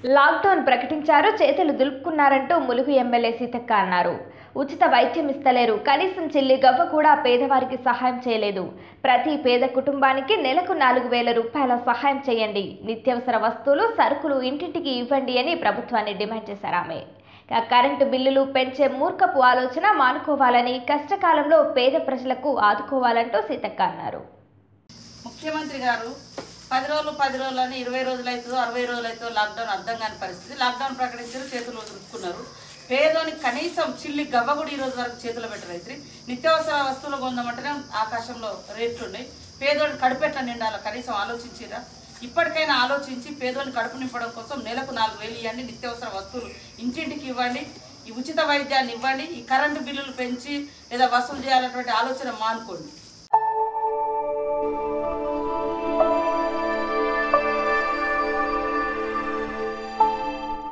lockdown ప్రకటించారు చేతులు దులుపుకున్నారంటూ Mulugu MLA Seethakka అన్నారు ఉచిత వైద్యం ఇస్తలేరు కనీసం చిల్లి గవ్వ కూడా పేదవారికి సహాయం చేయలేదు ప్రతి పేద కుటుంబానికి నెలకు నాలుగు వేల రూపాయల సహాయం చేయండి నిత్యావసర వస్తువులు సరుకులు ఇంటింటికి ఇవ్వండి అని ప్రభుత్వాన్ని డిమాండ్ చేశారు ఆమె ఇక కరెంటు బిల్లులు పెంచే మూర్ఖపు ఆలోచన మానుకోవాలని కష్టకాలంలో పేద ప్రజలకు ఆదుకోవాలంటూ సీతక్క అన్నారు ముఖ్యమంత్రి గారు పది రోజులు పది రోజులు అని ఇరవై రోజులు అవుతుందో అరవై రోజులు అవుతుందో లాక్డౌన్ అర్థం కాని పరిస్థితి లాక్డౌన్ ప్రకటించారు చేతులు వదులుకున్నారు పేదోనికి కనీసం చిల్లి గవ్వ కూడా ఈ రోజు వరకు చేతిలో పెట్టరైతే నిత్యావసర వస్తువులు కొందామంటేనే ఆకాశంలో రేట్లు ఉన్నాయి పేదోడిని కడుపెట్ల నిండాలో కనీసం ఆలోచించిరా ఇప్పటికైనా ఆలోచించి పేదోని కడుపు నింపడం కోసం నెలకు నాలుగు వేలు ఇవ్వండి నిత్యావసర వస్తువులు ఇంటింటికి ఇవ్వండి ఈ ఉచిత వైద్యాన్ని ఇవ్వండి ఈ కరెంటు బిల్లులు పెంచి లేదా వసూలు చేయాలన్నటువంటి ఆలోచన మానుకోండి